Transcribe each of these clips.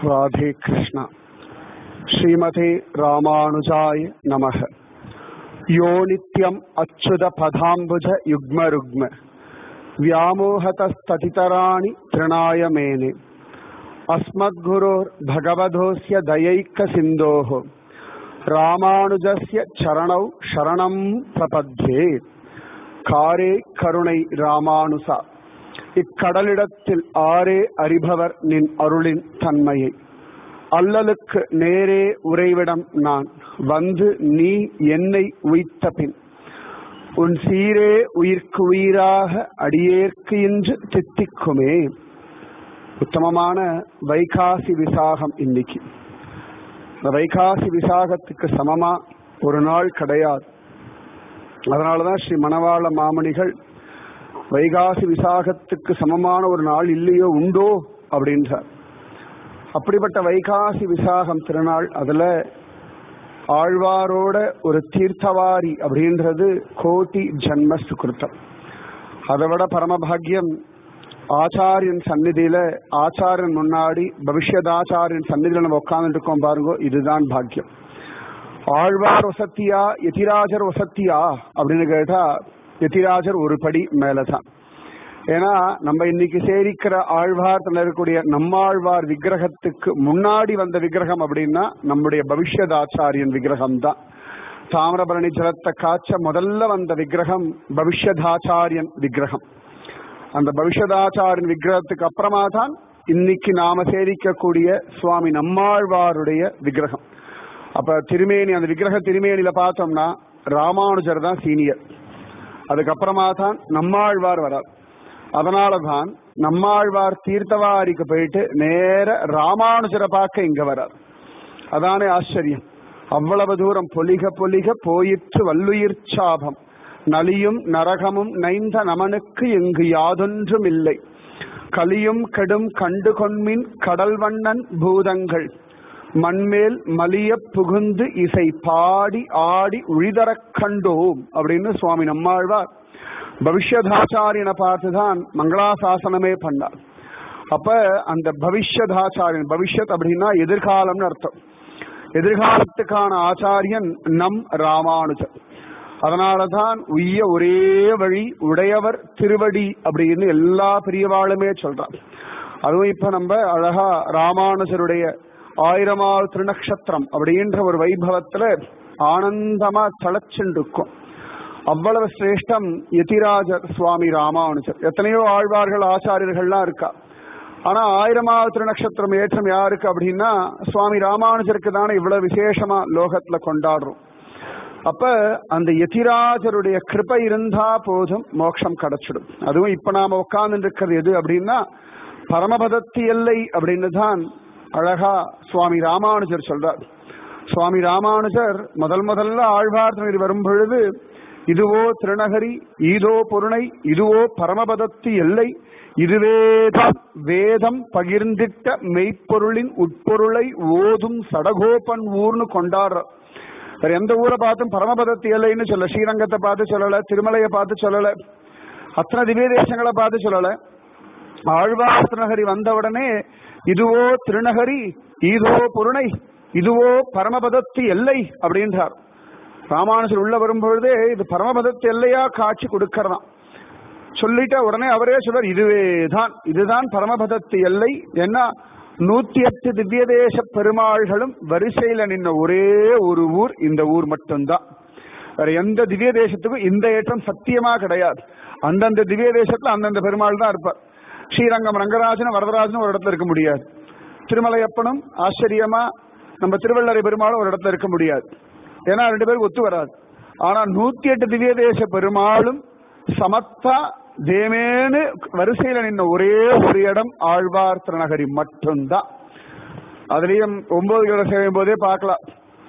ராதே கிருஷ்ணா ஸ்ரீமதே ராமானுஜாய நமக யோ நித்யம் அச்சுத பதாம்புஜ யுக்ம ருக்ம व्यामोहतस्ततितराणि तृणाय मेने अस्मद्गुरोर्भगवधोऽस्य दयैकसिन्धोः ராமானுஜஸ்ய சரணௌ சரணம் பிரபத்யே காரே கருணை ராமானுசா இக்கடலிடத்தில் ஆரே அறிபவர் நின் அருளின் தன்மையை அல்லலுக்கு நேரே உறைவிடம் நான் வந்து நீ என்னை உய்த்த பின் உன் சீரே உயிர்க்கு உயிராக அடியேற்கு இன்று தித்திக்குமே உத்தமமான வைகாசி விசாகம் இன்னைக்கு இந்த வைகாசி விசாகத்துக்கு சமமா ஒரு நாள் கிடையாது அதனாலதான் ஸ்ரீ மணவாள மாமணிகள் வைகாசி விசாகத்துக்கு சமமான ஒரு நாள் இல்லையோ உண்டோ அப்படின்றார் அப்படிப்பட்ட வைகாசி விசாகம் திருநாள் அதுல ஆழ்வாரோட ஒரு தீர்த்தவாரி அப்படின்றது கோட்டி ஜன்ம சுகிருத்தம் அதை விட பரமபாகியம் ஆச்சாரியன் சந்நிதியில ஆச்சாரியன் முன்னாடி பவிஷ்யதாச்சாரியன் சந்நிதியில நம்ம உட்கார்ந்து இருக்கோம் பாருங்க இதுதான் பாக்கியம் ஆழ்வார் வசத்தியா எதிராஜர் வசத்தியா அப்படின்னு கேட்டா எதிராஜர் ஒரு படி மேலதான் ஏன்னா நம்ம இன்னைக்கு சேரிக்கிற ஆழ்வார் இருக்கக்கூடிய நம்மாழ்வார் விக்கிரகத்துக்கு முன்னாடி வந்த விக்கிரகம் அப்படின்னா நம்முடைய பவிஷ்யதாச்சாரியன் விக்கிரகம் தான் தாமிரபரணி ஜலத்தை காய்ச்ச முதல்ல வந்த விக்கிரகம் பவிஷ்யதாச்சாரியன் விக்கிரகம் அந்த பவிஷ்யதாச்சாரியன் விக்கிரகத்துக்கு அப்புறமா தான் இன்னைக்கு நாம சேரிக்கக்கூடிய சுவாமி நம்மாழ்வாருடைய விக்கிரகம் அப்ப திருமேனி அந்த விக்கிரக திருமேனியில பார்த்தோம்னா ராமானுஜர் தான் சீனியர் அதுக்கப்புறமா தான் நம்மாழ்வார் வரார் அதனால தான் நம்மாழ்வார் தீர்த்தவாரிக்கு போயிட்டு நேர ராமானுஜரை பார்க்க இங்க வரார் அதானே ஆச்சரியம் அவ்வளவு தூரம் பொலிக பொலிக போயிற்று வல்லுயிர் சாபம் நலியும் நரகமும் நைந்த நமனுக்கு எங்கு யாதொன்றும் இல்லை கலியும் கெடும் கண்டு கொன்மின் கடல் வண்ணன் பூதங்கள் மண்மேல் மலிய புகுந்து இசை பாடி ஆடி உழிதரக் கண்டோம் அப்படின்னு சுவாமி நம்மாழ்வார் பவிஷ்யதாச்சாரியனை பார்த்துதான் மங்களாசாசனமே பண்ணார் அப்ப அந்த பவிஷ்யதாச்சாரியன் பவிஷ்யத் அப்படின்னா எதிர்காலம்னு அர்த்தம் எதிர்காலத்துக்கான ஆச்சாரியன் நம் ராமானுஜர் அதனாலதான் உய்ய ஒரே வழி உடையவர் திருவடி அப்படின்னு எல்லா பெரியவாளுமே சொல்றான் அதுவும் இப்ப நம்ம அழகா ராமானுஜருடைய ஆயிரமாவது திருநக்ஷத்திரம் அப்படின்ற ஒரு வைபவத்துல ஆனந்தமா தளச்சுன்னு இருக்கும் அவ்வளவு சிரேஷ்டம் யதிராஜர் சுவாமி ராமானுஜர் எத்தனையோ ஆழ்வார்கள் ஆச்சாரியர்கள்லாம் இருக்கா ஆனா ஆயிரமாவது திருநக்ஷத்திரம் ஏற்றம் யாருக்கு அப்படின்னா சுவாமி ராமானுஜருக்கு தானே இவ்வளவு விசேஷமா லோகத்துல கொண்டாடுறோம் அப்ப அந்த யதிராஜருடைய கிருப்பை இருந்தா போதும் மோட்சம் கிடைச்சிடும் அதுவும் இப்ப நாம உட்கார்ந்து இருக்கிறது எது அப்படின்னா பரமபதத்தி எல்லை அப்படின்னு தான் அழகா சுவாமி ராமானுஜர் சொல்றார் சுவாமி ராமானுஜர் முதல் முதல்ல ஆழ்வார் வரும் பொழுது இதுவோ திருநகரி ஈதோ பொருணை இதுவோ பரமபதத்து எல்லை இதுவேதான் வேதம் பகிர்ந்திட்ட மெய்ப்பொருளின் உட்பொருளை ஓதும் சடகோபன் ஊர்னு கொண்டாடுற வேற எந்த ஊரை பார்த்தும் பரமபதத்து எல்லைன்னு சொல்ல ஸ்ரீரங்கத்தை பார்த்து சொல்லல திருமலையை பார்த்து சொல்லல அத்தனை திவ்ய தேசங்களை பார்த்து சொல்லல ஆழ்வார் திருநகரி வந்த உடனே இதுவோ திருநகரி இதோ பொருணை இதுவோ பரமபதத்து எல்லை அப்படின்றார் ராமானுஜர் உள்ள வரும்பொழுதே இது பரமபதத்து எல்லையா காட்சி கொடுக்கறதாம் சொல்லிட்ட உடனே அவரே சொல்றார் இதுவே தான் இதுதான் பரமபதத்து எல்லை என்ன நூத்தி எட்டு திவ்ய தேச பெருமாள்களும் வரிசையில நின்ன ஒரே ஒரு ஊர் இந்த ஊர் மட்டும்தான் வேற எந்த திவ்ய தேசத்துக்கும் இந்த ஏற்றம் சத்தியமா கிடையாது அந்தந்த திவ்ய தேசத்துல அந்தந்த பெருமாள் தான் இருப்பார் ஸ்ரீரங்கம் ரங்கராஜனும் வரதராஜனும் ஒரு இடத்துல இருக்க முடியாது திருமலையப்பனும் ஆச்சரியமா நம்ம திருவள்ளரை பெருமாளும் ஒரு இடத்துல இருக்க முடியாது ஏன்னா ரெண்டு பேருக்கு ஒத்து வராது ஆனா நூத்தி எட்டு திவ்ய தேச பெருமாளும் சமத்தா தேமேனு வரிசையில நின்ன ஒரே ஒரு இடம் ஆழ்வார் திருநகரி மட்டும்தான் அதுலயும் ஒன்பது கிழமை செய்யும் போதே பார்க்கலாம்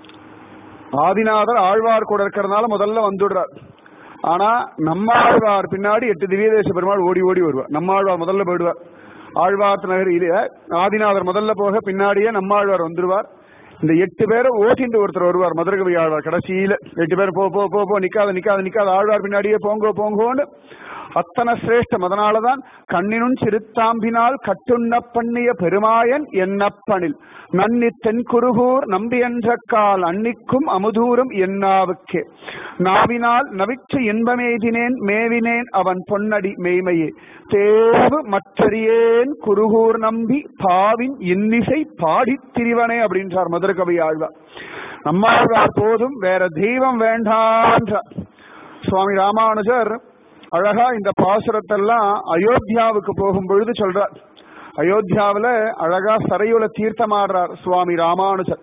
ஆதிநாதர் ஆழ்வார் கூட இருக்கிறதுனால முதல்ல வந்துடுறார் ஆனா நம்மாழ்வார் பின்னாடி எட்டு திவ்ய தேச பெருமாள் ஓடி ஓடி வருவார் நம்மாழ்வார் முதல்ல போயிடுவார் ஆழ்வார் நகரில ஆதிநாதர் முதல்ல போக பின்னாடியே நம்மாழ்வார் வந்துருவார் இந்த எட்டு பேரை ஓட்டிட்டு ஒருத்தர் வருவார் மதுரகவி ஆழ்வார் கடைசியில எட்டு பேர் போ போ போ போ நிக்காத நிக்காத நிக்காத ஆழ்வார் பின்னாடியே போங்கோ போங்கோன்னு அத்தனை சிரேஷ்டம் அதனாலதான் கண்ணினும் சிறுத்தாம்பினால் கட்டுண்ண பண்ணிய பெருமாயன் என்னப்பனில் நன்னி தென்குருகூர் நம்பி என்ற கால் அன்னிக்கும் அமுதூரும் என்னாவுக்கே நாவினால் நவிற்று இன்பமேதினேன் மேவினேன் அவன் பொன்னடி மெய்மையே தேவு மற்றறியேன் குருகூர் நம்பி பாவின் இன்னிசை பாடித் திரிவனே அப்படின்றார் மதுர கவி ஆழ்வார் நம்மாழ்வார் போதும் வேற தெய்வம் வேண்டான்றார் சுவாமி ராமானுஜர் அழகா இந்த பாசுரத்தெல்லாம் அயோத்தியாவுக்கு போகும் பொழுது சொல்றார் அயோத்தியாவுல அழகா சரையுல தீர்த்தமாடுறார் சுவாமி ராமானுஜர்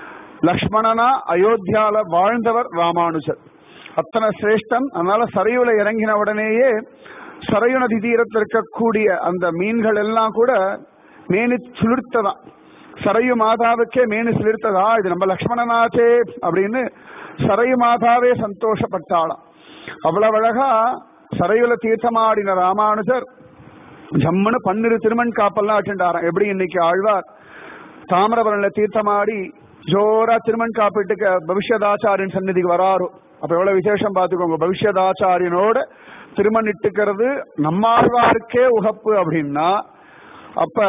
லக்ஷ்மணனா அயோத்தியால வாழ்ந்தவர் ராமானுஜர் அத்தனை சிரேஷ்டம் அதனால சரையுல இறங்கின உடனேயே சரையு நதி தீரத்தில் இருக்கக்கூடிய அந்த மீன்கள் எல்லாம் கூட மேனி சுளிர்த்ததான் சரையு மாதாவுக்கே மேனி சிலிர்த்ததா இது நம்ம லக்ஷ்மணனாச்சே அப்படின்னு சரையு மாதாவே சந்தோஷப்பட்டாளாம் அவ்வளவு அழகா சரையுல தீர்த்தமாடின ராமானுஜர் ஜம்முன்னு பன்னிரு திருமண் காப்பெல்லாம் அட்டெண்டாராம் எப்படி இன்னைக்கு ஆழ்வார் தாமிரபரணில தீர்த்தமாடி ஜோரா திருமண் காப்பிட்டுக்கு பவிஷ்யதாச்சாரியன் சந்நிதிக்கு வராரோ அப்ப எவ்வளவு விசேஷம் பார்த்துக்கோங்க பவிஷ்யதாச்சாரியனோட திருமணிட்டுக்கிறது நம்மாழ்வாருக்கே உகப்பு அப்படின்னா அப்ப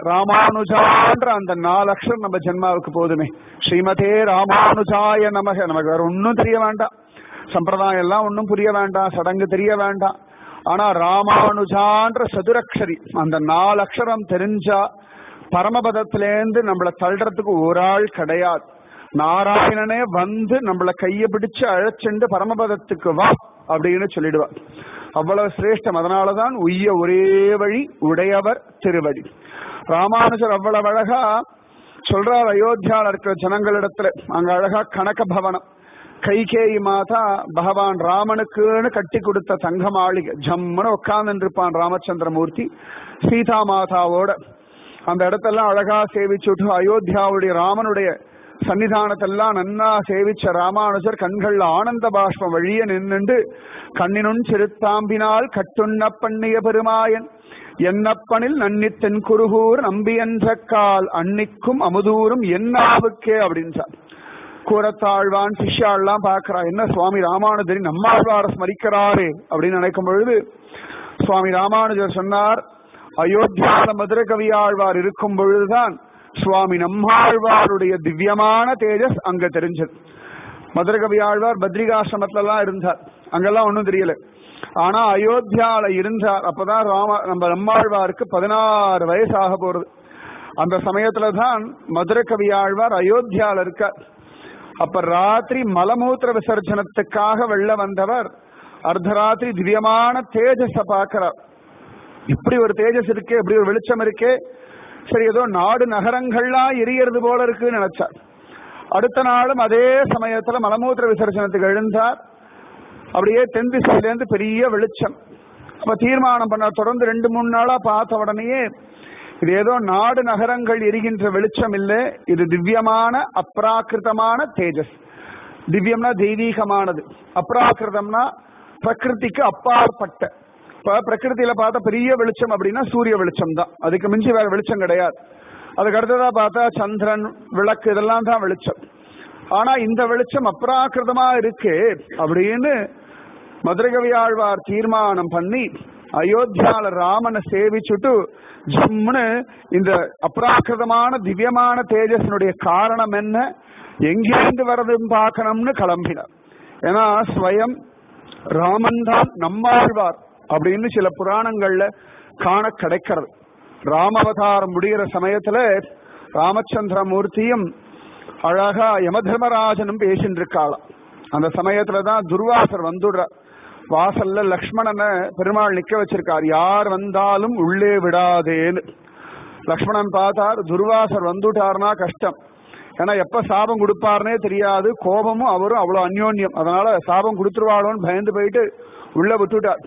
ராமானுஜான்ற அந்த நாலு அக்ஷரம் நம்ம ஜென்மாவுக்கு போதுமே ஸ்ரீமதே ராமானுஜாய நமக நமக்கு வேற ஒன்னும் தெரிய வேண்டாம் சம்பிரதாயம் எல்லாம் ஒன்னும் புரிய வேண்டாம் சடங்கு தெரிய வேண்டாம் ஆனா ராமானுஜான்ற சதுரக்ஷரி அந்த நாலு அக்ஷரம் தெரிஞ்சா பரமபதத்திலேருந்து நம்மள தள்ளுறதுக்கு ஒரு ஆள் கிடையாது நாராயணனே வந்து நம்மள கைய பிடிச்சு அழைச்சுண்டு பரமபதத்துக்கு வா அப்படின்னு சொல்லிடுவார் அவ்வளவு சிரேஷ்டம் அதனாலதான் உய்ய ஒரே வழி உடையவர் திருவடி ராமானுஜர் அவ்வளவு அழகா சொல்றார் அயோத்தியால இருக்கிற ஜனங்களிடத்துல அங்க அழகா கனக பவனம் கைகேயி மாதா பகவான் ராமனுக்குன்னு கட்டி கொடுத்த தங்க மாளிகை ஜம்முன்னு உட்கார்ந்து இருப்பான் ராமச்சந்திரமூர்த்தி சீதா மாதாவோட அந்த இடத்தெல்லாம் அழகா சேவிச்சுட்டு அயோத்தியாவுடைய ராமனுடைய சன்னிதானத்தெல்லாம் நன்னா சேவிச்ச ராமானுஜர் கண்கள்ல ஆனந்த பாஷ்பம் வழிய நின்னுண்டு கண்ணினும் சிறுத்தாம்பினால் கட்டுண்ண பண்ணிய பெருமாயன் என்னப்பனில் நன்னித்தென் குருகூர் நம்பி என்ற கால் அன்னிக்கும் அமுதூரும் என்னாவுக்கே அப்படின்றார் கூரத்தாழ்வான் சிஷ்யாள்லாம் பார்க்கிறா என்ன சுவாமி ராமானுஜரி நம்மாழ்வார ஸ்மரிக்கிறாரே அப்படின்னு நினைக்கும் பொழுது சுவாமி ராமானுஜர் சொன்னார் அயோத்தியால மதுர கவியாழ்வார் இருக்கும் பொழுதுதான் சுவாமி நம்மாழ்வாருடைய திவ்யமான தேஜஸ் அங்க தெரிஞ்சது மதுர கவியாழ்வார் பத்ரிகாசிரமத்துல எல்லாம் இருந்தார் அங்கெல்லாம் ஒன்றும் தெரியல ஆனா அயோத்தியால இருந்தார் அப்பதான் ராம நம்ம நம்மாழ்வாருக்கு பதினாறு வயசு ஆக போறது அந்த சமயத்துல தான் மதுர கவியாழ்வார் அயோத்தியால இருக்கார் அப்ப ராத்திரி மலமூத்திர விசர்ஜனத்துக்காக வெள்ள வந்தவர் அர்த்தராத்திரி திவ்யமான தேஜஸ பார்க்கிறார் இப்படி ஒரு தேஜஸ் இருக்கே இப்படி ஒரு வெளிச்சம் இருக்கே சரி ஏதோ நாடு நகரங்கள்லாம் எரியறது போல இருக்குன்னு நினைச்சார் அடுத்த நாளும் அதே சமயத்துல மலமூத்திர விசர்ஜனத்துக்கு எழுந்தார் அப்படியே தென் திசையிலேருந்து பெரிய வெளிச்சம் அப்ப தீர்மானம் பண்ண தொடர்ந்து ரெண்டு மூணு நாளா பார்த்த உடனேயே இது ஏதோ நாடு நகரங்கள் எரிகின்ற வெளிச்சம் இல்லை இது திவ்யமான அப்ராக்கிருதமான தேஜஸ் திவ்யம்னா தெய்வீகமானது அப்ராக்கிருதம்னா பிரகிருதிக்கு அப்பாற்பட்ட இப்ப பிரகிருதியில பார்த்தா பெரிய வெளிச்சம் அப்படின்னா சூரிய வெளிச்சம் தான் அதுக்கு மிஞ்சி வேற வெளிச்சம் கிடையாது அதுக்கு அடுத்ததா பார்த்தா சந்திரன் விளக்கு இதெல்லாம் தான் வெளிச்சம் ஆனா இந்த வெளிச்சம் அப்ராக்கிருதமா இருக்கு அப்படின்னு மதுரகவியாழ்வார் தீர்மானம் பண்ணி அயோத்தியால ராமனை சேவிச்சுட்டு ஜம்முன்னு இந்த அப்ராக்கிருதமான திவ்யமான தேஜஸினுடைய காரணம் என்ன எங்கிருந்து வர்றதுன்னு பார்க்கணும்னு கிளம்பினார் ஏன்னா ஸ்வயம் ராமன் தான் நம்மாழ்வார் அப்படின்னு சில புராணங்கள்ல காண கிடைக்கிறது ராமவதாரம் முடிகிற சமயத்துல ராமச்சந்திரமூர்த்தியும் அழகா யமதர்மராஜனும் பேசிட்டு இருக்காளாம் அந்த சமயத்துல தான் துர்வாசர் வந்துடுறார் வாசல்ல லக்ஷ்மணனை பெருமாள் நிக்க வச்சிருக்கார் யார் வந்தாலும் உள்ளே விடாதேன்னு லக்ஷ்மணன் பார்த்தார் துர்வாசர் வந்துட்டார்னா கஷ்டம் ஏன்னா எப்ப சாபம் கொடுப்பாருனே தெரியாது கோபமும் அவரும் அவ்வளவு அந்யோன்யம் அதனால சாபம் கொடுத்துருவாளோன்னு பயந்து போயிட்டு உள்ள விட்டுட்டார்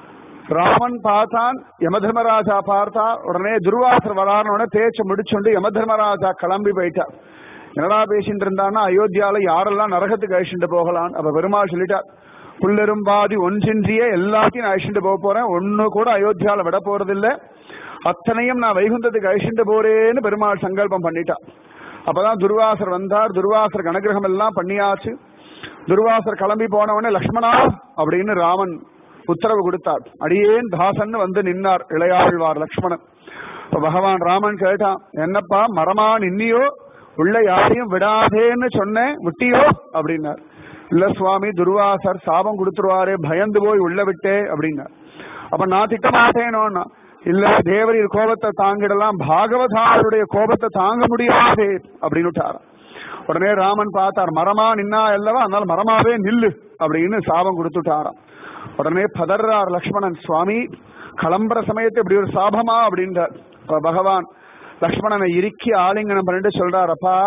ராமன் பார்த்தான் யமதர்மராஜா பார்த்தா உடனே துர்வாசர் வரான உடனே பேச்ச முடிச்சுண்டு யமதர்மராஜா கிளம்பி போயிட்டார் என்னடா பேசிட்டு இருந்தான்னா அயோத்தியால யாரெல்லாம் நரகத்துக்கு அழிச்சுட்டு போகலாம் அப்ப பெருமாள் சொல்லிட்டார் புல்லெரும்பாதி ஒன்றின்றிய எல்லாத்தையும் அழிச்சுட்டு போக போறேன் ஒண்ணு கூட அயோத்தியால விட போறதில்ல அத்தனையும் நான் வைகுந்தத்துக்கு அழிச்சுட்டு போறேன்னு பெருமாள் சங்கல்பம் பண்ணிட்டா அப்பதான் துர்வாசர் வந்தார் துர்வாசர் அனுகிரகம் எல்லாம் பண்ணியாச்சு துர்வாசர் கிளம்பி போனவனே லக்ஷ்மணா அப்படின்னு ராமன் உத்தரவு கொடுத்தார் அடியேன் தாசன் வந்து நின்னார் இளையாழ்வார் லக்ஷ்மணன் இப்ப பகவான் ராமன் கேட்டான் என்னப்பா மரமா நின்னியோ உள்ள யாரையும் விடாதேன்னு சொன்னேன் விட்டியோ அப்படின்னார் இல்ல சுவாமி துர்வாசர் சாபம் கொடுத்துருவாரே பயந்து போய் உள்ள விட்டே அப்படின்னார் அப்ப நான் திட்ட மாட்டேனோன்னா இல்ல தேவரீர் கோபத்தை தாங்கிடலாம் பாகவதாருடைய கோபத்தை தாங்க முடியாதே அப்படின்னு விட்டாராம். உடனே ராமன் பார்த்தார் மரமா நின்னா அல்லவா அதனால மரமாவே நில்லு அப்படின்னு சாபம் கொடுத்துட்டாராம் உடனே பதர்றார் லக்ஷ்மணன் சுவாமி கிளம்புற சமயத்து இப்படி ஒரு சாபமா அப்படின்றார் அப்ப பகவான் லக்ஷ்மணனை இறுக்கி ஆலிங்கனம் பண்ணிட்டு சொல்றார் அப்பா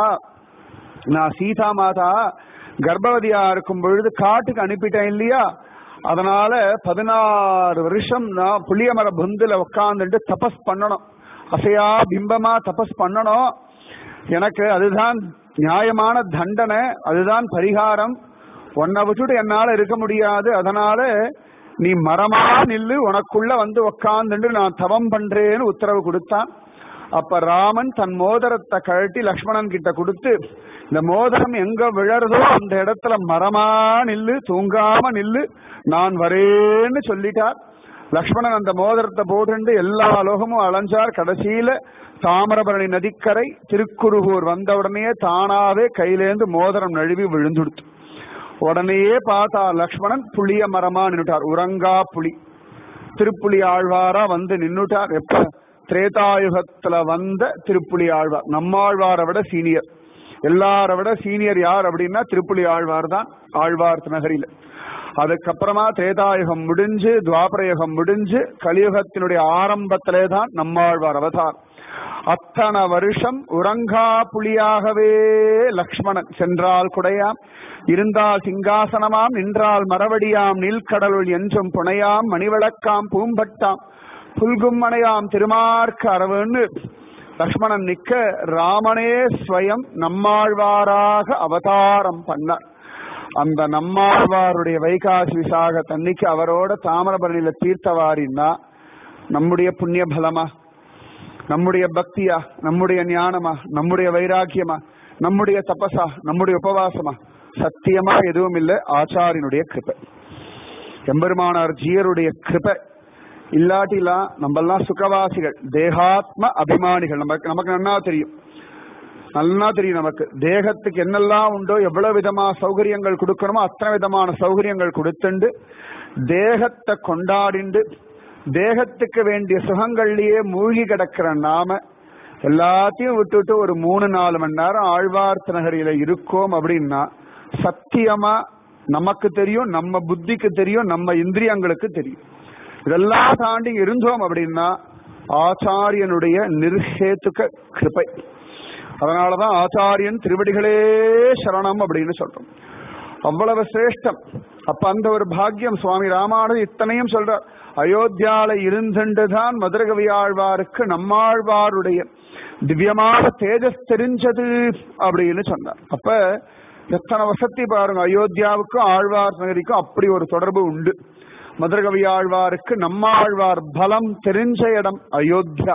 நான் சீதா மாதா கர்ப்பவதியா இருக்கும் பொழுது காட்டுக்கு அனுப்பிட்டேன் இல்லையா அதனால பதினாறு வருஷம் நான் புளியமர பொந்துல உட்காந்துட்டு தபஸ் பண்ணணும் அசையா பிம்பமா தபஸ் பண்ணணும் எனக்கு அதுதான் நியாயமான தண்டனை அதுதான் பரிகாரம் உன்னை விட்டுட்டு என்னால இருக்க முடியாது அதனால நீ மரமா நில்லு உனக்குள்ள வந்து உக்காந்துட்டு நான் தவம் பண்றேன்னு உத்தரவு கொடுத்தான் அப்ப ராமன் தன் மோதிரத்தை கழட்டி லக்ஷ்மணன் கிட்ட கொடுத்து இந்த மோதிரம் எங்க விழறதோ அந்த இடத்துல மரமா நில்லு தூங்காம நில்லு நான் வரேன்னு சொல்லிட்டார் லக்ஷ்மணன் அந்த மோதிரத்தை போட்டு எல்லா லோகமும் அலைஞ்சார் கடைசியில தாமிரபரணி நதிக்கரை திருக்குருகூர் வந்த உடனே தானாவே கையிலேந்து மோதிரம் நழுவி விழுந்துடுத்து உடனேயே பார்த்தா லக்ஷ்மணன் புளிய மரமா நின்னுட்டார் உறங்கா புலி திருப்புலி ஆழ்வாரா வந்து நின்னுட்டார் எப்ப திரேதாயுகத்துல வந்த திருப்புலி ஆழ்வார் நம்மாழ்வாரை விட சீனியர் எல்லாரை விட சீனியர் யார் அப்படின்னா திருப்புலி ஆழ்வார் தான் ஆழ்வார் நகரில அதுக்கப்புறமா திரேதாயுகம் முடிஞ்சு துவாபரயுகம் முடிஞ்சு கலியுகத்தினுடைய ஆரம்பத்திலே தான் நம்மாழ்வார் அவதார் அத்தனை வருஷம் உறங்கா புலியாகவே லக்ஷ்மணன் சென்றால் குடையாம் இருந்தால் சிங்காசனமாம் நின்றால் மரவடியாம் நீல்கடலுள் என்றும் புனையாம் மணிவிளக்காம் பூம்பட்டாம் புல்கும் மனையாம் திருமார்க்க அரவுன்னு லக்ஷ்மணன் நிக்க ராமனே ஸ்வயம் நம்மாழ்வாராக அவதாரம் பண்ணார் அந்த நம்மாழ்வாருடைய வைகாசி விசாக தன்னைக்கு அவரோட தாமிரபரணியில தீர்த்தவாரின்னா நம்முடைய புண்ணிய பலமா நம்முடைய பக்தியா நம்முடைய ஞானமா நம்முடைய வைராக்கியமா நம்முடைய தபசா நம்முடைய உபவாசமா சத்தியமா எதுவும் இல்லை ஆச்சாரியனுடைய கிருபை எம்பெருமானார் ஜீயருடைய கிருபை இல்லாட்டிலாம் நம்மெல்லாம் சுகவாசிகள் தேகாத்ம அபிமானிகள் நமக்கு நமக்கு நன்னா தெரியும் நல்லா தெரியும் நமக்கு தேகத்துக்கு என்னெல்லாம் உண்டோ எவ்வளவு விதமா சௌகரியங்கள் கொடுக்கணுமோ அத்தனை விதமான சௌகரியங்கள் கொடுத்துண்டு தேகத்தை கொண்டாடிண்டு தேகத்துக்கு வேண்டிய சுகங்கள்லயே மூழ்கி கிடக்கிற நாம எல்லாத்தையும் விட்டுட்டு ஒரு மூணு நாலு மணி நேரம் ஆழ்வார்த்த நகரில இருக்கோம் அப்படின்னா சத்தியமா நமக்கு தெரியும் நம்ம புத்திக்கு தெரியும் நம்ம இந்திரியங்களுக்கு தெரியும் இதெல்லாம் தாண்டி இருந்தோம் அப்படின்னா ஆச்சாரியனுடைய நிர்ஹேத்துக்க கிருபை அதனாலதான் ஆச்சாரியன் திருவடிகளே சரணம் அப்படின்னு சொல்றோம் அவ்வளவு சிரேஷ்டம் அப்ப அந்த ஒரு பாக்கியம் சுவாமி ராமானது இத்தனையும் சொல்றார் அயோத்தியால இருந்துதான் மதுரகவி ஆழ்வாருக்கு நம்மாழ்வாருடைய திவ்யமான தேஜஸ் தெரிஞ்சது அப்படின்னு சொன்னார் அப்ப எத்தனை வசதி பாருங்க அயோத்தியாவுக்கும் ஆழ்வார் நகரிக்கும் அப்படி ஒரு தொடர்பு உண்டு மதுரகவி ஆழ்வாருக்கு நம்மாழ்வார் பலம் தெரிஞ்ச இடம் அயோத்தியா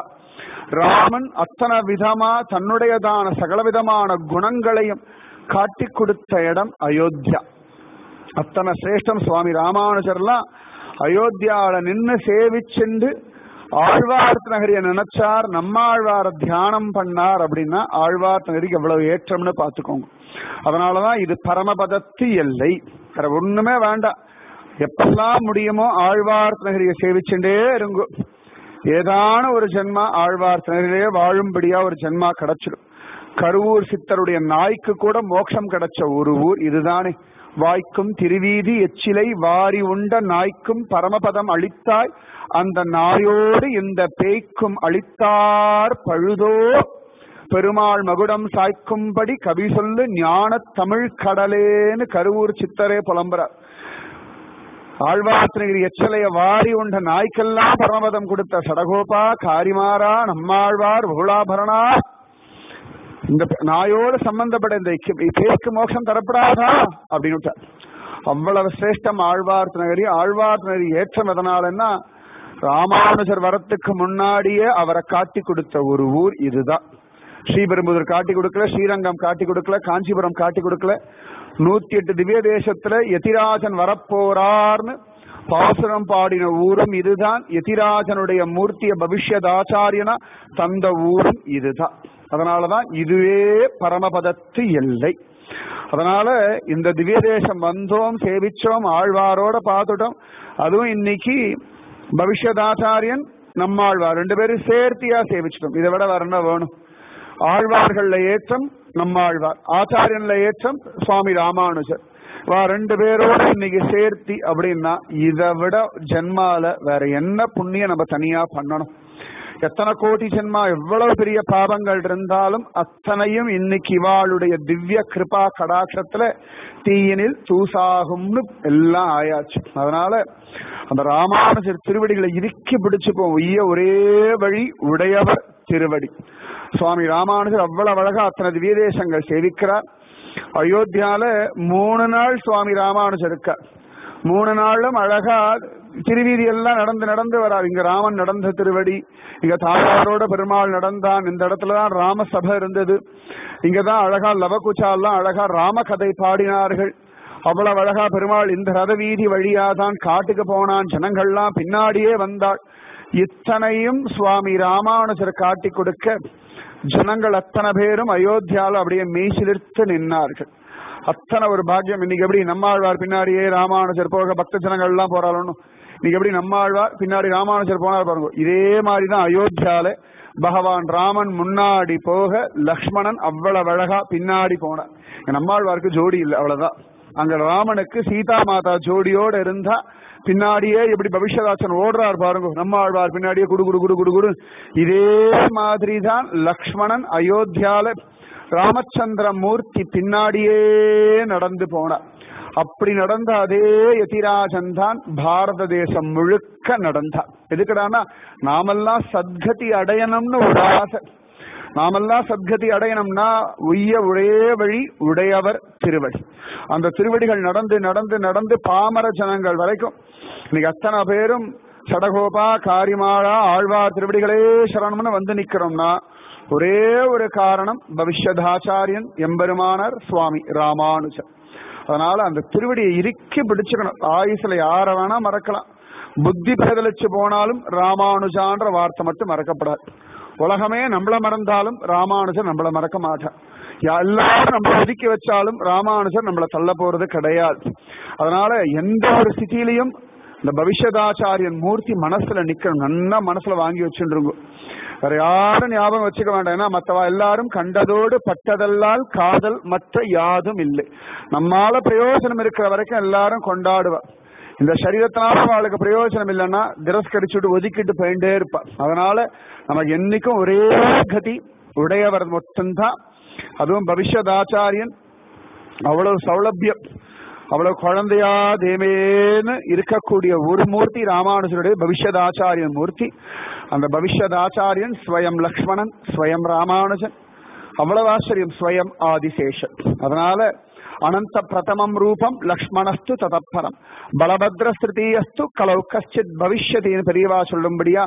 ராமன் அத்தனை விதமா தன்னுடையதான சகலவிதமான குணங்களையும் காட்டி கொடுத்த இடம் அயோத்தியா அத்தனை சிரேஷ்டம் சுவாமி ராமானுஜர்லாம் அயோத்தியாவில நின்று சேவிச்சுண்டு ஆழ்வார்த்த நகரிய நினைச்சார் நம்மாழ்வார தியானம் பண்ணார் அப்படின்னா ஆழ்வார்த்த நகரிக்கு எவ்வளவு ஏற்றம்னு பார்த்துக்கோங்க அதனாலதான் இது பரமபதத்து எல்லை வேற ஒண்ணுமே வேண்டாம் எப்பெல்லாம் முடியுமோ ஆழ்வார்த்த நகரிய சேவிச்சுட்டே இருங்கோ ஏதான ஒரு ஜென்மா ஆழ்வார் நகரிலே வாழும்படியா ஒரு ஜென்மா கிடைச்சிடும் கருவூர் சித்தருடைய நாய்க்கு கூட மோட்சம் கிடைச்ச ஒரு ஊர் இதுதானே வாய்க்கும் திருவீதி எச்சிலை வாரி உண்ட நாய்க்கும் பரமபதம் அளித்தாய் அந்த நாயோடு இந்த பேய்க்கும் அளித்தார் பழுதோ பெருமாள் மகுடம் சாய்க்கும்படி கவி சொல்லு ஞான தமிழ் கடலேன்னு கருவூர் சித்தரே புலம்புறார் ஆழ்வார்த்தனகிரி எச்சலைய வாரி உண்ட நாய்க்கெல்லாம் பரமபதம் கொடுத்த சடகோபா காரிமாரா நம்மாழ்வார் புகழாபரணா இந்த நாயோடு சம்பந்தப்பட்ட இந்த பேருக்கு மோட்சம் தரப்படாதா அப்படின்னு அவ்வளவு சிரேஷ்டம் ஆழ்வார்த்த நகரி ஆழ்வார்த்த நகரி ஏற்றம் எதனாலன்னா ராமானுஜர் வரத்துக்கு முன்னாடியே அவரை காட்டி கொடுத்த ஒரு ஊர் இதுதான் ஸ்ரீபெரும்புதூர் காட்டி கொடுக்கல ஸ்ரீரங்கம் காட்டி கொடுக்கல காஞ்சிபுரம் காட்டி கொடுக்கல நூத்தி எட்டு திவ்ய தேசத்துல யதிராஜன் வரப்போறார்னு பாசுரம் பாடின ஊரும் இதுதான் எதிராஜனுடைய மூர்த்திய பவிஷ்யதாச்சாரியனா தந்த ஊரும் இதுதான் அதனாலதான் இதுவே பரமபதத்து எல்லை அதனால இந்த திவ்ய தேசம் வந்தோம் சேவிச்சோம் ஆழ்வாரோட பார்த்துட்டோம் அதுவும் இன்னைக்கு பவிஷ்யதாச்சாரியன் நம்மாழ்வார் ரெண்டு பேரும் சேர்த்தியா சேவிச்சிட்டோம் இதை விட வேற என்ன வேணும் ஆழ்வார்கள்ல ஏற்றம் நம்மாழ்வார் ஆச்சாரியன்ல ஏற்றம் சுவாமி ராமானுஜர் வா ரெண்டு பேரோட இன்னைக்கு சேர்த்தி அப்படின்னா இதை விட ஜென்மால வேற என்ன புண்ணியம் நம்ம தனியா பண்ணணும் எத்தனை கோடி ஜென்மா எவ்வளவு பெரிய பாவங்கள் இருந்தாலும் அத்தனையும் இன்னைக்கு இவாளுடைய திவ்ய கிருபா கடாட்சத்துல தீயினில் தூசாகும்னு எல்லாம் ஆயாச்சு அதனால அந்த ராமானுஜர் திருவடிகளை இறுக்கி பிடிச்சுப்போம் உய்ய ஒரே வழி உடையவர் திருவடி சுவாமி ராமானுஜர் அவ்வளவு அழகா அத்தனை திவ்ய தேசங்கள் சேவிக்கிறார் அயோத்தியால மூணு நாள் சுவாமி ராமானுஜர் இருக்கார் மூணு நாளும் அழகா திருவீதி எல்லாம் நடந்து நடந்து வரார் இங்க ராமன் நடந்த திருவடி இங்க தாயாரோட பெருமாள் நடந்தான் இந்த இடத்துலதான் ராம சபை இருந்தது இங்கதான் அழகா லவகுச்சா எல்லாம் அழகா ராம கதை பாடினார்கள் அவ்வளவு அழகா பெருமாள் இந்த ரத வீதி வழியாதான் காட்டுக்கு போனான் ஜனங்கள்லாம் பின்னாடியே வந்தாள் இத்தனையும் சுவாமி ராமானுஜர் காட்டி கொடுக்க ஜனங்கள் அத்தனை பேரும் அயோத்தியால அப்படியே மெய்சிலிர்த்து நின்னார்கள் அத்தனை ஒரு பாக்கியம் இன்னைக்கு எப்படி நம்மாழ்வார் பின்னாடியே ராமானுஜர் போக பக்த ஜனங்கள் எல்லாம் போறாலும் இன்னைக்கு எப்படி நம்மாழ்வார் பின்னாடி ராமானுஜர் போனார் பாருங்க இதே மாதிரிதான் அயோத்தியால பகவான் ராமன் முன்னாடி போக லக்ஷ்மணன் அவ்வளவு அழகா பின்னாடி போனார் நம்மாழ்வாருக்கு ஜோடி இல்லை அவ்வளவுதான் அங்க ராமனுக்கு சீதா மாதா ஜோடியோட இருந்தா பின்னாடியே எப்படி பவிஷ்யதாசன் ஓடுறார் பாருங்க நம்ம ஆழ்வார் பின்னாடியே குடு குடு குடு குடு குடு இதே மாதிரி தான் லக்ஷ்மணன் அயோத்தியால ராமச்சந்திர மூர்த்தி பின்னாடியே நடந்து போனார் அப்படி நடந்த அதே யதிராஜன் தான் பாரத தேசம் முழுக்க நடந்தார் எதுக்குடானா நாமெல்லாம் சத்கதி அடையணும்னு ஒரு ஆசை நாமெல்லாம் சத்கதி அடையணும்னா உய்ய ஒரே வழி உடையவர் திருவடி அந்த திருவடிகள் நடந்து நடந்து நடந்து பாமர ஜனங்கள் வரைக்கும் இன்னைக்கு அத்தனை பேரும் சடகோபா காரிமாளா ஆழ்வார் திருவடிகளே சரணம்னு வந்து நிக்கிறோம்னா ஒரே ஒரு காரணம் பவிஷ்யதாச்சாரியன் எம்பெருமானார் சுவாமி ராமானுஜர் அதனால அந்த திருவடியை இறுக்கி பிடிச்சுக்கணும் ஆயுசுல யார வேணா மறக்கலாம் புத்தி பேதலிச்சு போனாலும் ராமானுஜான்ற வார்த்தை மட்டும் மறக்கப்படாது உலகமே நம்மள மறந்தாலும் ராமானுஜர் நம்மள மறக்க மாட்டார் எல்லாரும் நம்மள ஒதுக்கி வச்சாலும் ராமானுஜர் நம்மள தள்ள போறது கிடையாது அதனால எந்த ஒரு ஸ்திதியிலையும் இந்த பவிஷ்யதாச்சாரியன் மூர்த்தி மனசுல நிக்கணும் நல்லா மனசுல வாங்கி வச்சுருங்க வேற யாரும் ஞாபகம் வச்சுக்க வேண்டாம் ஏன்னா மத்தவா எல்லாரும் கண்டதோடு பட்டதல்லால் காதல் மற்ற யாதும் இல்லை நம்மால பிரயோஜனம் இருக்கிற வரைக்கும் எல்லாரும் கொண்டாடுவா இந்த சரீரத்தினால அவளுக்கு பிரயோஜனம் இல்லைன்னா திரஸ்கரிச்சுட்டு ஒதுக்கிட்டு போயிட்டே இருப்பா அதனால நமக்கு என்னைக்கும் ஒரே கதி உடையவர் மட்டும்தான் அதுவும் பவிஷ்யதாச்சாரியன் அவ்வளவு சௌலபியம் அவ்வளவு குழந்தையா தேமேன்னு இருக்கக்கூடிய ஒரு மூர்த்தி ராமானுஜருடைய பவிஷ்யதாச்சாரியன் மூர்த்தி அந்த பவிஷ்யதாச்சாரியன் ஸ்வயம் லக்ஷ்மணன் ஸ்வயம் ராமானுஜன் அவ்வளவு ஆச்சரியம் ஸ்வயம் ஆதிசேஷன் அதனால அனந்த பிரதமம் ரூபம் லக்ஷ்மணஸ்து ததப்பரம் பலபத்ர ஸ்திருதியஸ்து கலவு கச்சித் பவிஷ்யத்தின்னு பெரியவா சொல்லும்படியா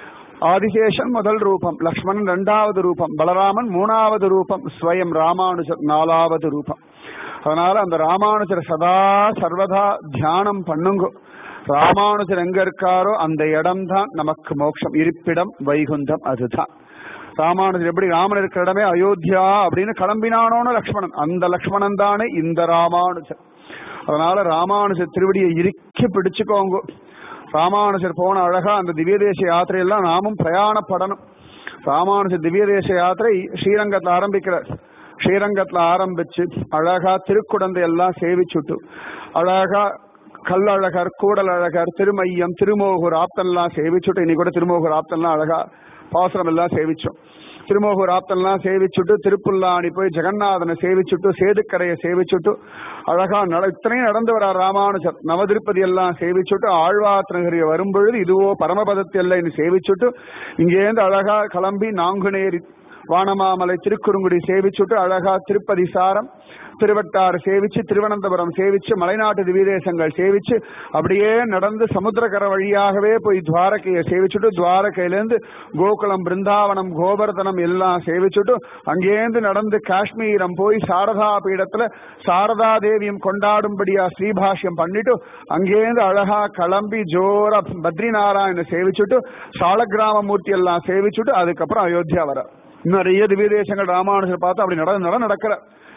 ஆதிசேஷன் முதல் ரூபம் லக்ஷ்மணன் இரண்டாவது ரூபம் பலராமன் மூணாவது ரூபம் ஸ்வயம் ராமானுஜர் நாலாவது ரூபம் அதனால அந்த ராமானுஜர் சதா சர்வதா தியானம் பண்ணுங்க ராமானுஜர் எங்க இருக்காரோ அந்த இடம் தான் நமக்கு மோட்சம் இருப்பிடம் வைகுந்தம் அதுதான் ராமானுஜர் எப்படி ராமன் இருக்கிற இடமே அயோத்தியா அப்படின்னு கிளம்பினானோன்னு லக்ஷ்மணன் அந்த லக்ஷ்மணன் தானே இந்த ராமானுஜர் அதனால ராமானுஜர் திருவடியை இறுக்கி பிடிச்சுக்கோங்க ராமானுஜர் போன அழகா அந்த திவ்ய தேச யாத்திரையெல்லாம் நாமும் பிரயாணப்படணும் ராமானுஜர் திவ்ய தேச யாத்திரை ஸ்ரீரங்கத்துல ஆரம்பிக்கிறார் ஸ்ரீரங்கத்துல ஆரம்பிச்சு அழகா திருக்குடந்தை எல்லாம் சேவிச்சுட்டு அழகா கல்லழகர் கூடல் அழகர் திருமையம் திருமோகூர் ஆப்தன்லாம் சேவிச்சுட்டு இன்னைக்கு கூட திருமோகூர் ஆப்தன்லாம் அழகா பாசுரம் எல்லாம் சேவிச்சோம் திருமோகூர் ஆப்தன்லாம் சேவிச்சுட்டு திருப்புல்லாணி போய் ஜெகநாதனை சேவிச்சுட்டு சேதுக்கரையை சேவிச்சுட்டு அழகா நட இத்தனையும் நடந்து வரார் ராமானுஜர் நவதிருப்பதி எல்லாம் சேவிச்சுட்டு ஆழ்வாத்திரகிரி வரும்பொழுது இதுவோ பரமபதத்தி எல்லைன்னு சேவிச்சுட்டு இங்கேருந்து அழகா கிளம்பி நாங்குநேரி வானமாமலை திருக்குறுங்குடி சேவிச்சுட்டு அழகா திருப்பதி சாரம் திருவட்டாறு சேவிச்சு திருவனந்தபுரம் சேவிச்சு மலைநாட்டு திவ்யதேசங்கள் சேவிச்சு அப்படியே நடந்து சமுத்திரக்கரை வழியாகவே போய் துவாரகையை சேவிச்சுட்டு துவாரகையிலேருந்து கோகுலம் பிருந்தாவனம் கோவர்தனம் எல்லாம் சேவிச்சுட்டு அங்கேருந்து நடந்து காஷ்மீரம் போய் சாரதா பீடத்துல சாரதா தேவியும் கொண்டாடும்படியா ஸ்ரீபாஷ்யம் பண்ணிட்டு அங்கேருந்து அழகா கிளம்பி ஜோரா பத்ரிநாராயண சேவிச்சுட்டு சாலக்கிராமமூர்த்தி எல்லாம் சேவிச்சுட்டு அதுக்கப்புறம் அயோத்தியா வர நிறைய திவ்யதேசங்கள் ராமானுஜர் பார்த்து அப்படி நட நட நடக்கிற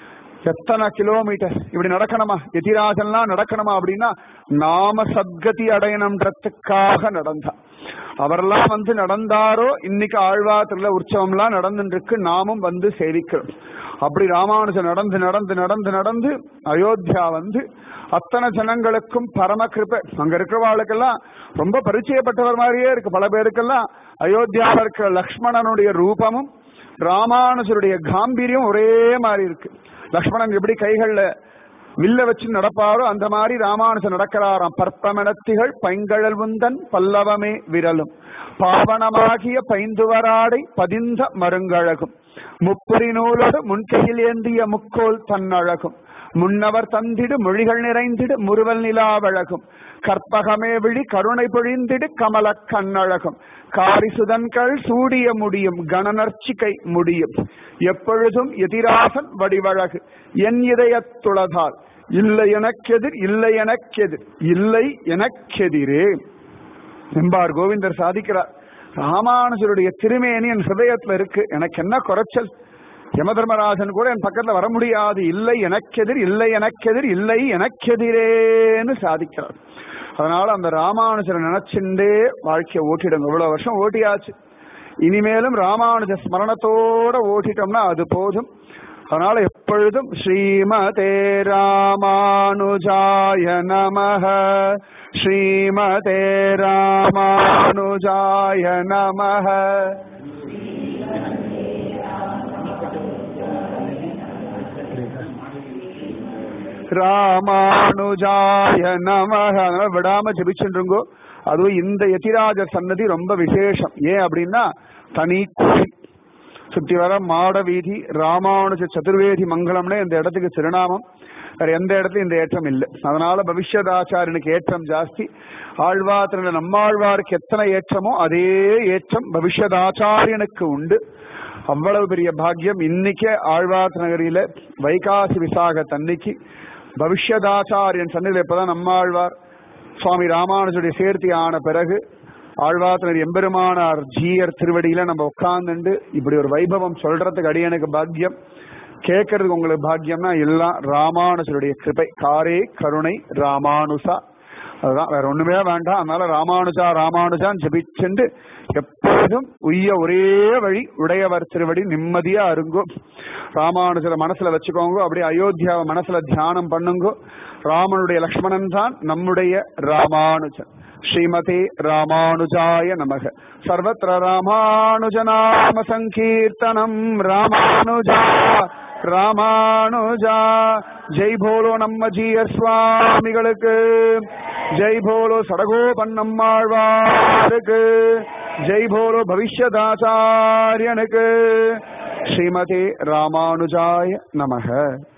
எத்தனை கிலோமீட்டர் இப்படி நடக்கணுமா எதிராஜன்லாம் நடக்கணுமா அப்படின்னா நாம சத்கதி அடையணுன்றதுக்காக நடந்தா அவரெல்லாம் வந்து நடந்தாரோ இன்னைக்கு ஆழ்வாத்துல உற்சவம்லாம் நடந்துட்டு இருக்கு நாமும் வந்து சேவிக்கிறோம் அப்படி ராமானுஜன் நடந்து நடந்து நடந்து நடந்து அயோத்தியா வந்து அத்தனை ஜனங்களுக்கும் பரம கிருபை அங்க இருக்கிறவாளுக்கெல்லாம் ரொம்ப பரிச்சயப்பட்டவர் மாதிரியே இருக்கு பல பேருக்கெல்லாம் அயோத்தியாவில் இருக்கிற லக்ஷ்மணனுடைய ரூபமும் ராமானுஜருடைய காம்பீரியம் ஒரே மாதிரி இருக்கு லக்ஷ்மணன் எப்படி கைகள்ல வில்ல வச்சு நடப்பாரோ அந்த மாதிரி ராமானுஜன் நடக்கிறாராம் பற்பமெனத்திகள் பைங்கழல் உந்தன் பல்லவமே விரலும் பாவனமாகிய பைந்துவராடை பதிந்த மருங்கழகும் முப்புரி நூலோடு முன்கையில் ஏந்திய முக்கோல் தன்னழகும் முன்னவர் தந்திடு மொழிகள் நிறைந்திடு முறுவல் நிலாவழகும் கற்பகமே விழி கருணை பொழிந்திடு கமல கண்ணழகும் காரிசுதன்கள் சூடிய முடியும் கணநர்ச்சிகை முடியும் எப்பொழுதும் எதிராசன் வடிவழகு என் இதயத்துளதால் இல்லை எனக்கெதிர் இல்லை எனக்கெதிர் இல்லை எனக்கெதிரே எம்பார் கோவிந்தர் சாதிக்கிறார் ராமானுஜருடைய திருமேனி என் ஹிருதயத்துல இருக்கு எனக்கு என்ன குறைச்சல் யமதர்மராஜன் கூட என் பக்கத்துல வர முடியாது இல்லை எனக்கெதிர் இல்லை எனக்கெதிர் இல்லை எனக்கெதிரேன்னு சாதிக்கிறார் அதனால அந்த ராமானுஜரை நினைச்சுட்டே வாழ்க்கையை ஓட்டிடுங்க இவ்வளவு வருஷம் ஓட்டியாச்சு இனிமேலும் ராமானுஜ ஸ்மரணத்தோட ஓட்டிட்டோம்னா அது போதும் அதனால எப்பொழுதும் ஸ்ரீமதே ராமானுஜாய நமக ஸ்ரீமதே ராமானுஜாய நமக ராமானுஜாய நமக அதனால விடாம ஜபிச்சுருங்கோ அதுவும் இந்த யதிராஜ சன்னதி ரொம்ப விசேஷம் ஏன் அப்படின்னா தனி கோயில் சுத்தி வர மாட வீதி ராமானுஜ சதுர்வேதி மங்களம்னு இந்த இடத்துக்கு திருநாமம் வேற எந்த இடத்துலயும் இந்த ஏற்றம் இல்லை அதனால பவிஷ்யதாச்சாரியனுக்கு ஏற்றம் ஜாஸ்தி ஆழ்வாத்திர நம்மாழ்வாருக்கு எத்தனை ஏற்றமோ அதே ஏற்றம் பவிஷ்யதாச்சாரியனுக்கு உண்டு அவ்வளவு பெரிய பாக்கியம் இன்னைக்கே ஆழ்வார் நகரில வைகாசி விசாக தன்னைக்கு பவிஷ்யதாச்சாரியன் சன்னிதியில் இப்பதான் நம்மாழ்வார் சுவாமி ராமானுஜுடைய சேர்த்தி ஆன பிறகு ஆழ்வாத்தினர் எம்பெருமானார் ஜீயர் திருவடியில நம்ம உட்கார்ந்துண்டு இப்படி ஒரு வைபவம் சொல்றதுக்கு அடியனுக்கு பாக்கியம் கேட்கறதுக்கு உங்களுக்கு பாக்கியம்னா எல்லாம் ராமானுஜருடைய கிருபை காரே கருணை ராமானுசா அதுதான் வேற ஒண்ணுமே வேண்டாம் அதனால ராமானுஜா ராமானுஜான் ஜபிச்சுண்டு எப்பொழுதும் உய்ய ஒரே வழி உடையவர் திருவடி நிம்மதியா இருங்கோ ராமானுஜரை மனசுல வச்சுக்கோங்க அப்படியே அயோத்தியாவை மனசுல தியானம் பண்ணுங்கோ ராமனுடைய லக்ஷ்மணன் தான் நம்முடைய ராமானுஜன் ஸ்ரீமதே ராமானுஜாய நமக சர்வத்திர ராமானுஜநாம சங்கீர்த்தனம் ராமானுஜா ராமானுஜா ஜெய் போலோ நம்ம ஜீயர் சுவாமிகளுக்கு ஜெய் போலோ சடகோபன் நம்மாழ்வாருக்கு ஜெய் போலோ பவிஷ்யதாச்சாரியனுக்கு ஸ்ரீமதே ராமானுஜாய நமக